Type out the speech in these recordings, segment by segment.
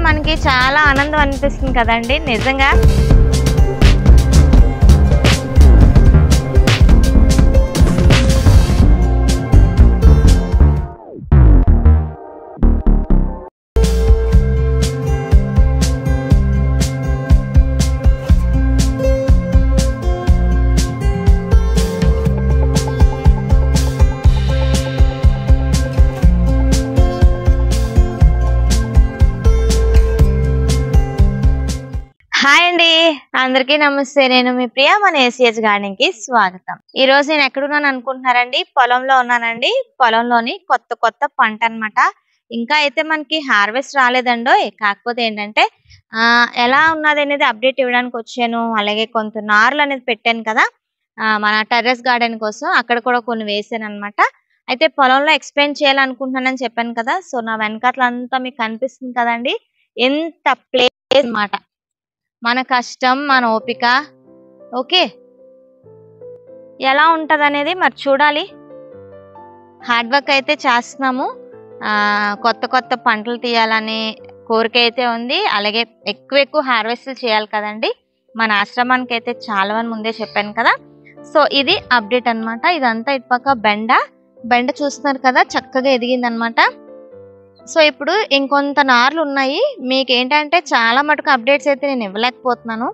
మనకి చాలా ఆనందం అనిపిస్తుంది కదండి నిజంగా హాయ్ అండి అందరికీ నమస్తే నేను మీ ప్రియ మన ఏసీఎస్ గార్డెన్ కి స్వాగతం ఈ రోజు నేను ఎక్కడున్నాను అనుకుంటున్నారండి పొలంలో ఉన్నానండి పొలంలోని కొత్త కొత్త పంట అన్నమాట ఇంకా అయితే మనకి హార్వెస్ట్ రాలేదండో కాకపోతే ఏంటంటే ఆ ఎలా ఉన్నది అనేది అప్డేట్ ఇవ్వడానికి వచ్చాను అలాగే కొంత నార్లు అనేది పెట్టాను కదా ఆ, మన టెర్రస్ గార్డెన్ కోసం అక్కడ కూడా కొన్ని వేసాను అనమాట అయితే పొలంలో ఎక్స్ప్లెయిన్ చేయాలనుకుంటున్నానని చెప్పాను కదా సో నా వెనకాతలంతా మీకు కనిపిస్తుంది కదండి ఎంత ప్లేస్ అన్నమాట మన కష్టం మన ఓపిక ఓకే ఎలా ఉంటది అనేది మరి చూడాలి హార్డ్ వర్క్ అయితే చేస్తున్నాము ఆ, కొత్త కొత్త పంటలు తీయాలని కోరిక అయితే ఉంది అలాగే ఎక్కువ ఎక్కువ హార్వెస్ట్ చేయాలి కదండి మన ఆశ్రమానికి అయితే చాలా మంది ముందే చెప్పాను కదా సో ఇది అప్డేట్ అన్నమాట ఇదంతా ఇటుపక్క బెండ బెండ చూస్తున్నారు కదా చక్కగా ఎదిగింది అనమాట సో ఇప్పుడు ఇంకొంత నార్లు ఉన్నాయి మీకు ఏంటంటే చాలా మటుకు అప్డేట్స్ అయితే నేను ఇవ్వలేకపోతున్నాను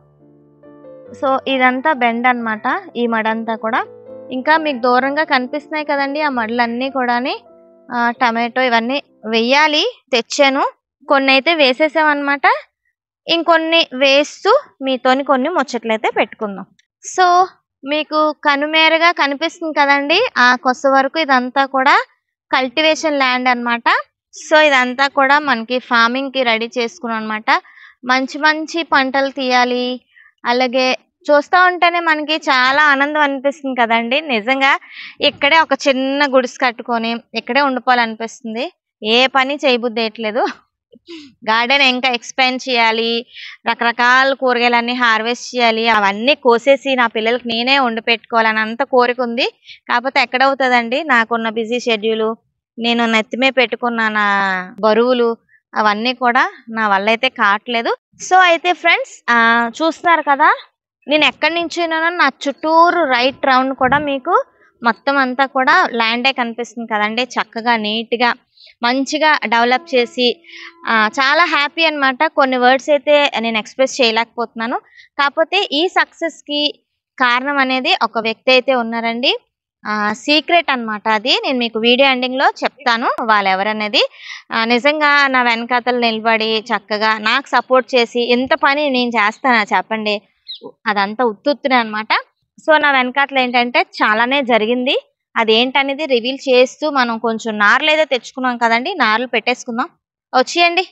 సో ఇదంతా బెండ్ అన్నమాట ఈ మడంతా కూడా ఇంకా మీకు దూరంగా కనిపిస్తున్నాయి కదండి ఆ మడులన్నీ కూడాని ఆ, టమాటో ఇవన్నీ వెయ్యాలి తెచ్చాను కొన్ని అయితే వేసేసామన్నమాట ఇంకొన్ని వేస్తూ మీతోని కొన్ని ముచ్చట్లయితే పెట్టుకుందాం సో మీకు కనుమేరగా కనిపిస్తుంది కదండి ఆ కొస వరకు ఇదంతా కూడా కల్టివేషన్ ల్యాండ్ అన్నమాట సో ఇదంతా కూడా మనకి ఫార్మింగ్ కి రెడీ చేసుకున్నాం అనమాట మంచి మంచి పంటలు తీయాలి అలాగే చూస్తూ ఉంటేనే మనకి చాలా ఆనందం అనిపిస్తుంది కదండి నిజంగా ఇక్కడే ఒక చిన్న గుడిసె కట్టుకొని ఇక్కడే ఉండిపోవాలనిపిస్తుంది ఏ పని చేయబుద్ధి వేయట్లేదు గార్డెన్ ఇంకా ఎక్స్పాండ్ చేయాలి రకరకాల కూరగాయలన్నీ హార్వెస్ట్ చేయాలి అవన్నీ కోసేసి నా పిల్లలకి నేనే వండి పెట్టుకోవాలని అంత కోరిక ఉంది కాకపోతే ఎక్కడవుతుందండి నాకున్న బిజీ షెడ్యూల్ నేను నెత్తిమే పెట్టుకున్న నా బరువులు అవన్నీ కూడా నా వల్ల అయితే కావట్లేదు సో అయితే ఫ్రెండ్స్ చూస్తున్నారు కదా నేను ఎక్కడి నుంచి నా చుట్టూరు రైట్ రౌండ్ కూడా మీకు మొత్తం అంతా కూడా ల్యాండే కనిపిస్తుంది కదండి చక్కగా నీట్ గా మంచిగా డెవలప్ చేసి ఆ, చాలా హ్యాపీ అన్నమాట కొన్ని వర్డ్స్ అయితే నేను ఎక్స్ప్రెస్ చేయలేకపోతున్నాను కాకపోతే ఈ సక్సెస్ కి కారణం అనేది ఒక వ్యక్తి అయితే ఉన్నారండి సీక్రెట్ అన్నమాట అది నేను మీకు వీడియో ఎండింగ్ లో చెప్తాను వాళ్ళు ఎవరనేది ఆ, నిజంగా నా వెనకాతలు నిలబడి చక్కగా నాకు సపోర్ట్ చేసి ఎంత పని నేను చేస్తానా చెప్పండి అదంతా ఉత్తుత్తునే అన్నమాట సో నా వెనకాతలు ఏంటంటే చాలానే జరిగింది అదేంటనేది రివీల్ చేస్తూ మనం కొంచెం నార్లు అయితే తెచ్చుకున్నాం కదండి నార్లు పెట్టేసుకుందాం వచ్చేయండి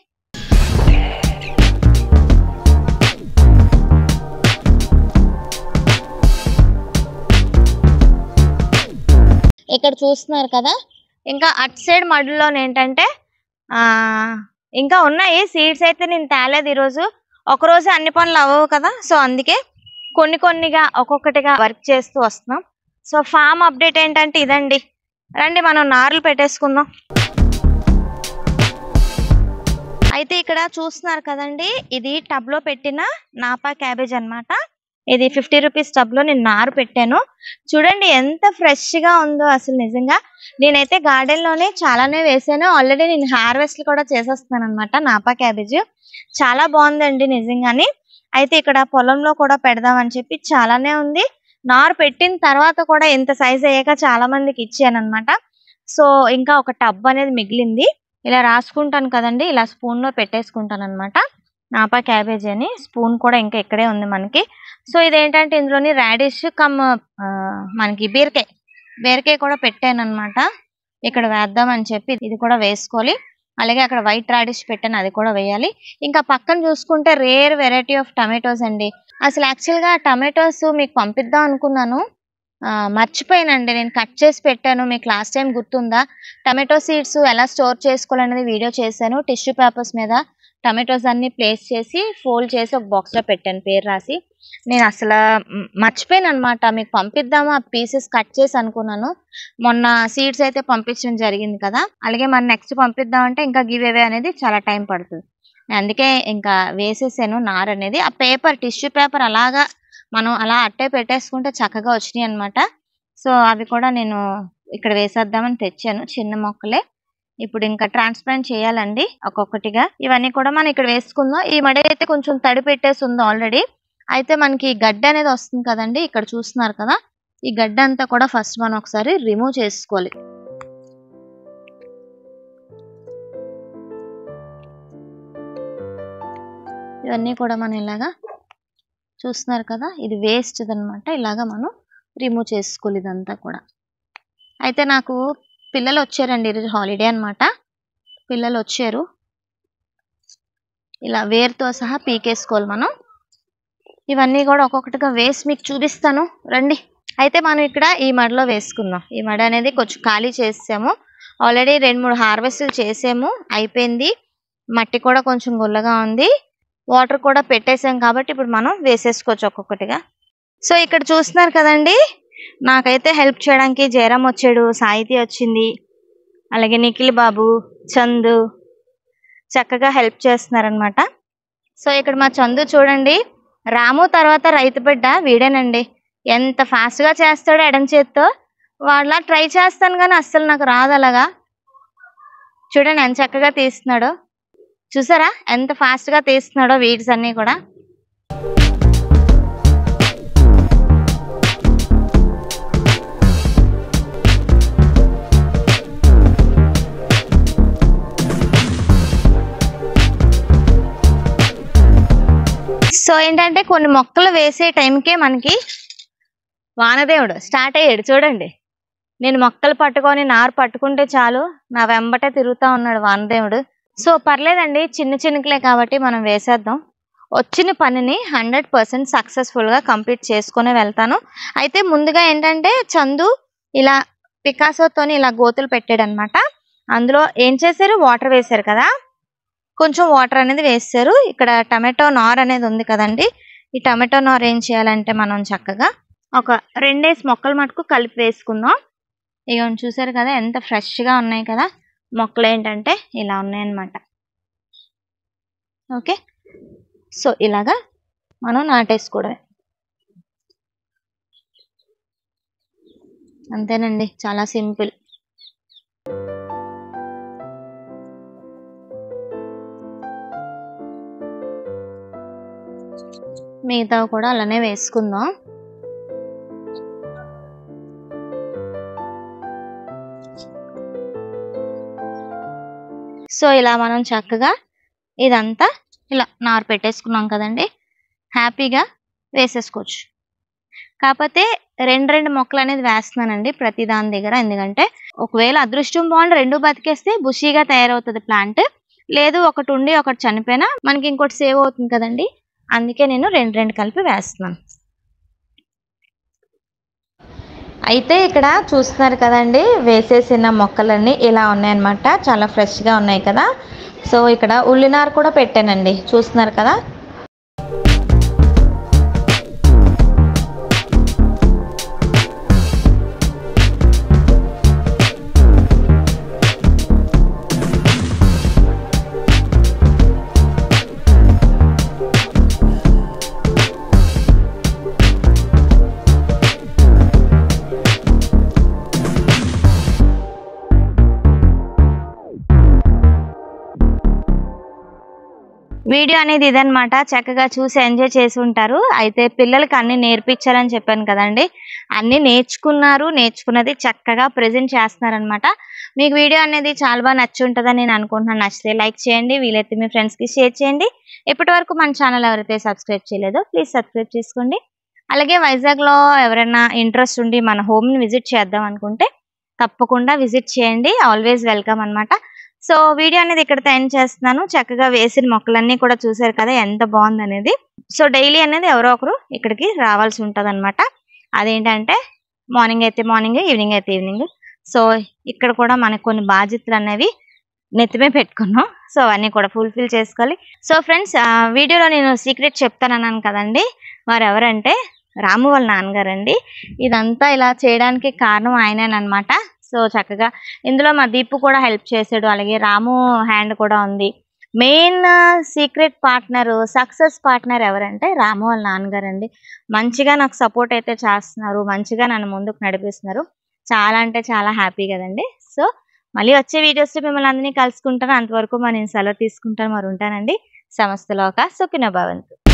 ఇక్కడ చూస్తున్నారు కదా ఇంకా అటు సైడ్ మడుల్లో ఏంటంటే ఆ ఇంకా ఉన్నాయి సీడ్స్ అయితే నేను తేలేదు ఈరోజు ఒక రోజు అన్ని పనులు అవ్వవు కదా సో అందుకే కొన్ని కొన్నిగా ఒక్కొక్కటిగా వర్క్ చేస్తూ వస్తున్నాం సో ఫామ్ అప్డేట్ ఏంటంటే ఇదండి రండి మనం నార్లు పెట్టేసుకుందాం అయితే ఇక్కడ చూస్తున్నారు కదండి ఇది టబ్ లో పెట్టిన నాపా క్యాబేజ్ అన్నమాట ఇది ఫిఫ్టీ రూపీస్ టబ్ లో నేను నారు పెట్టాను చూడండి ఎంత ఫ్రెష్ గా ఉందో అసలు నిజంగా నేనైతే గార్డెన్ లోనే చాలానే వేసాను ఆల్రెడీ నేను హార్వెస్ట్ కూడా చేసేస్తున్నాను అనమాట నాపా క్యాబేజ్ చాలా బాగుందండి నిజంగానే అయితే ఇక్కడ పొలంలో కూడా పెడదామని చెప్పి చాలానే ఉంది నారు పెట్టిన తర్వాత కూడా ఎంత సైజ్ అయ్యాక చాలా మందికి ఇచ్చాను అనమాట సో ఇంకా ఒక టబ్ అనేది మిగిలింది ఇలా రాసుకుంటాను కదండి ఇలా స్పూన్ లో పెట్టేసుకుంటాను అనమాట నాపా క్యాబేజ్ అని స్పూన్ కూడా ఇంకా ఇక్కడే ఉంది మనకి సో ఇదేంటంటే ఇందులోని రాడిష్ కమ్ ఆ, మనకి బీరకాయ బీరకాయ కూడా పెట్టాను అనమాట ఇక్కడ వేద్దామని చెప్పి ఇది కూడా వేసుకోవాలి అలాగే అక్కడ వైట్ రాడిష్ పెట్టాను అది కూడా వేయాలి ఇంకా పక్కన చూసుకుంటే రేర్ వెరైటీ ఆఫ్ టమాటోస్ అండి అసలు యాక్చువల్ గా టమాటోస్ మీకు పంపిద్దాం అనుకున్నాను ఆ, మర్చిపోయానండి నేను కట్ చేసి పెట్టాను మీకు లాస్ట్ టైం గుర్తుందా టమాటో సీడ్స్ ఎలా స్టోర్ చేసుకోవాలనేది వీడియో చేశాను టిష్యూ పేపర్స్ మీద టమాటోస్ అన్ని ప్లేస్ చేసి ఫోల్డ్ చేసి ఒక బాక్స్ లో పెట్టాను పేరు రాసి నేను అసలు మ్, మర్చిపోయాను అనమాట మీకు పంపిద్దామా పీసెస్ కట్ చేసి అనుకున్నాను మొన్న సీడ్స్ అయితే పంపించడం జరిగింది కదా అలాగే మన నెక్స్ట్ పంపిద్దాం అంటే ఇంకా గివ్ అవే అనేది చాలా టైం పడుతుంది నేను అందుకే ఇంకా వేసేసాను నార అనేది ఆ పేపర్ టిష్యూ పేపర్ అలాగా మనం అలా అట్టే పెట్టేసుకుంటే చక్కగా వచ్చినాయి అన్నమాట సో అవి కూడా నేను ఇక్కడ వేసేద్దామని తెచ్చాను చిన్న మొక్కలే ఇప్పుడు ఇంకా ట్రాన్స్ప్లాంట్ చేయాలండి ఒక్కొక్కటిగా ఇవన్నీ కూడా మనం ఇక్కడ వేసుకుందాం ఈ మడి అయితే కొంచెం తడి పెట్టేసి ఉంది ఆల్రెడీ అయితే మనకి గడ్డ అనేది వస్తుంది కదండి ఇక్కడ చూస్తున్నారు కదా ఈ గడ్డ అంతా కూడా ఫస్ట్ మనం ఒకసారి రిమూవ్ చేసుకోవాలి ఇవన్నీ కూడా మనం ఇలాగా చూస్తున్నారు కదా ఇది వేస్ట్ అనమాట ఇలాగా మనం రిమూవ్ చేసుకోవాలి ఇదంతా కూడా అయితే నాకు పిల్లలు వచ్చారండి ఈరోజు హాలిడే అన్నమాట పిల్లలు వచ్చారు ఇలా వేరుతో సహా పీకేసుకోవాలి మనం ఇవన్నీ కూడా ఒక్కొక్కటిగా వేసి మీకు చూపిస్తాను రండి అయితే మనం ఇక్కడ ఈ మడిలో వేసుకుందాం ఈ మడి అనేది కొంచెం ఖాళీ చేసాము ఆల్రెడీ రెండు మూడు హార్వెస్ట్లు చేసాము అయిపోయింది మట్టి కూడా కొంచెం గుల్లగా ఉంది వాటర్ కూడా పెట్టేసాం కాబట్టి ఇప్పుడు మనం వేసేసుకోవచ్చు ఒక్కొక్కటిగా సో ఇక్కడ చూస్తున్నారు కదండి నాకైతే హెల్ప్ చేయడానికి జయరామ్ వచ్చాడు సాహితి వచ్చింది అలాగే నిఖిల్ బాబు చందు చక్కగా హెల్ప్ చేస్తున్నారనమాట సో ఇక్కడ మా చందు చూడండి రాము తర్వాత రైతు బిడ్డ వీడేనండి ఎంత fast గా చేస్తాడో ఎడం చేత్తో వాళ్ళ ట్రై చేస్తాను కానీ అస్సలు నాకు రాదు అలాగా చూడండి ఎంత చక్కగా తీస్తున్నాడో చూసారా ఎంత fast గా తీస్తున్నాడో వీడ్స్ అన్నీ కూడా సో ఏంటంటే కొన్ని మొక్కలు వేసే టైంకే మనకి వానదేవుడు స్టార్ట్ అయ్యాడు చూడండి నేను మొక్కలు పట్టుకొని నారు పట్టుకుంటే చాలు నా వెంబటే తిరుగుతా ఉన్నాడు వానదేవుడు సో పర్లేదండి చిన్న చిన్నకలే కాబట్టి మనం వేసేద్దాం వచ్చిన పనిని హండ్రెడ్ పర్సెంట్ సక్సెస్ఫుల్గా కంప్లీట్ చేసుకుని వెళ్తాను అయితే ముందుగా ఏంటంటే చందు ఇలా పికాసోతోని ఇలా గోతులు పెట్టాడు అనమాట అందులో ఏం చేశారు వాటర్ వేశారు కదా కొంచెం వాటర్ అనేది వేస్తారు ఇక్కడ టమాటో నార్ అనేది ఉంది కదండి ఈ టమాటో నార్ ఏం చేయాలంటే మనం చక్కగా ఒక రెండేసి మొక్కలు మటుకు కలిపి వేసుకుందాం ఇక చూసారు కదా ఎంత ఫ్రెష్గా ఉన్నాయి కదా మొక్కలు ఏంటంటే ఇలా ఉన్నాయన్నమాట ఓకే సో ఇలాగా మనం నాటేసుకోవడమే అంతేనండి చాలా సింపుల్ మిగతా కూడా అలానే వేసుకుందాం సో ఇలా మనం చక్కగా ఇదంతా ఇలా నారు పెట్టేసుకున్నాం కదండి హ్యాపీగా వేసేసుకోవచ్చు కాకపోతే రెండు రెండు మొక్కలు అనేది వేస్తున్నానండి ప్రతి దాని దగ్గర ఎందుకంటే ఒకవేళ అదృష్టం బాగుండి రెండు బతికేస్తే బుషీగా తయారవుతుంది ప్లాంట్ లేదు ఒకటి ఉండి ఒకటి చనిపోయినా మనకి ఇంకోటి సేవ్ అవుతుంది కదండి అందుకే నేను రెండు రెండు కలిపి వేస్తున్నాను అయితే ఇక్కడ చూస్తున్నారు కదండి వేసేసిన మొక్కలన్నీ ఇలా ఉన్నాయన్నమాట చాలా ఫ్రెష్గా ఉన్నాయి కదా సో ఇక్కడ ఉల్లినారు కూడా పెట్టానండి చూస్తున్నారు కదా వీడియో అనేది ఇదన్నమాట చక్కగా చూసి ఎంజాయ్ చేసి ఉంటారు అయితే పిల్లలకి అన్ని నేర్పించాలని చెప్పాను కదండి అన్ని నేర్చుకున్నారు నేర్చుకున్నది చక్కగా ప్రజెంట్ చేస్తున్నారనమాట మీకు వీడియో అనేది చాలా బాగా నచ్చి ఉంటుందని నేను అనుకుంటున్నాను నచ్చితే లైక్ చేయండి వీలైతే మీ ఫ్రెండ్స్కి షేర్ చేయండి ఇప్పటి వరకు మన ఛానల్ ఎవరైతే సబ్స్క్రైబ్ చేయలేదో ప్లీజ్ సబ్స్క్రైబ్ చేసుకోండి అలాగే వైజాగ్లో ఎవరైనా ఇంట్రెస్ట్ ఉండి మన హోమ్ని విజిట్ చేద్దాం అనుకుంటే తప్పకుండా విజిట్ చేయండి ఆల్వేస్ వెల్కమ్ అన్నమాట సో వీడియో అనేది ఇక్కడితో ఎండ్ చేస్తున్నాను చక్కగా వేసిన మొక్కలన్నీ కూడా చూసారు కదా ఎంత బాగుంది అనేది సో డైలీ అనేది ఎవరో ఒకరు ఇక్కడికి రావాల్సి ఉంటుంది అనమాట అదేంటంటే మార్నింగ్ అయితే మార్నింగ్ ఈవినింగ్ అయితే ఈవినింగ్ సో ఇక్కడ కూడా మనకు కొన్ని బాధ్యతలు అనేవి నెత్తిమే పెట్టుకున్నాం సో అవన్నీ కూడా ఫుల్ఫిల్ చేసుకోవాలి సో ఫ్రెండ్స్ వీడియోలో నేను సీక్రెట్ చెప్తానన్నాను కదండి వారు ఎవరంటే రాము వాళ్ళ నాన్నగారండి ఇదంతా ఇలా చేయడానికి కారణం ఆయనేనమాట సో చక్కగా ఇందులో మా దీపు కూడా హెల్ప్ చేశాడు అలాగే రాము హ్యాండ్ కూడా ఉంది main secret partner success partner ఎవరంటే రాము వాళ్ళ నాన్నగారు అండి మంచిగా నాకు సపోర్ట్ అయితే చేస్తున్నారు మంచిగా నన్ను ముందుకు నడిపిస్తున్నారు చాలా అంటే చాలా హ్యాపీ కదండి సో మళ్ళీ వచ్చే వీడియోస్లో మిమ్మల్ని అందరినీ కలుసుకుంటాను అంతవరకు మరి నేను సెలవు తీసుకుంటాను మరి ఉంటానండి సమస్తలోక సుఖిన భవంతు